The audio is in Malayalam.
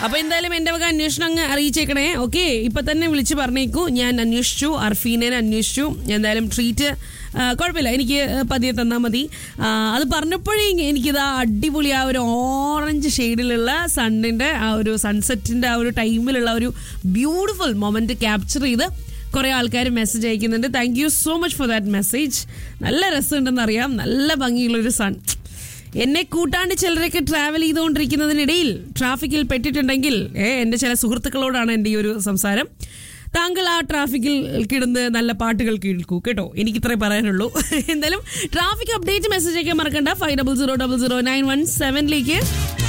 അപ്പൊ എന്തായാലും എന്റെ വക അന്വേഷണം അങ്ങ് അറിയിച്ചേക്കണേ ഓക്കെ ഇപ്പൊ തന്നെ വിളിച്ച് പറഞ്ഞേക്കൂ ഞാൻ അന്വേഷിച്ചു അർഫീനെ അന്വേഷിച്ചു എന്തായാലും ട്രീറ്റ് കുഴപ്പമില്ല എനിക്ക് പതിയെ തന്നാൽ മതി ആ, അത് പറഞ്ഞപ്പോഴേ എനിക്കിതാ അടിപൊളി ആ ഒരു ഓറഞ്ച് ഷെയ്ഡിലുള്ള സണ്ണിന്റെ ആ ഒരു സൺസെറ്റിന്റെ ആ ഒരു ടൈമിലുള്ള ഒരു ബ്യൂട്ടിഫുൾ മൊമെന്റ് ക്യാപ്ചർ ചെയ്ത് കുറെ ആൾക്കാർ മെസ്സേജ് അയക്കുന്നുണ്ട് thank you so much for that message നല്ല രസമുണ്ടെന്ന് അറിയാം നല്ല ഭംഗിയുള്ളൊരു സൺ എന്നെ കൂട്ടാണ്ട് ചിലരൊക്കെ ട്രാവൽ ചെയ്തുകൊണ്ടിരിക്കുന്നതിനിടയിൽ ട്രാഫിക്കിൽ പെട്ടിട്ടുണ്ടെങ്കിൽ ഏ എൻ്റെ ചില സുഹൃത്തുക്കളോടാണ് എൻ്റെ ഈ ഒരു സംസാരം താങ്കൾ ആ ട്രാഫിക്കിൽ കിടന്ന് നല്ല പാട്ടുകൾ കേൾക്കൂ കേട്ടോ എനിക്ക് ഇത്രേ പറയാനുള്ളൂ എന്തായാലും ട്രാഫിക് അപ്ഡേറ്റ് മെസ്സേജ് ഒക്കെ മറക്കണ്ട five double zero double zero nine one സെവനിലേക്ക്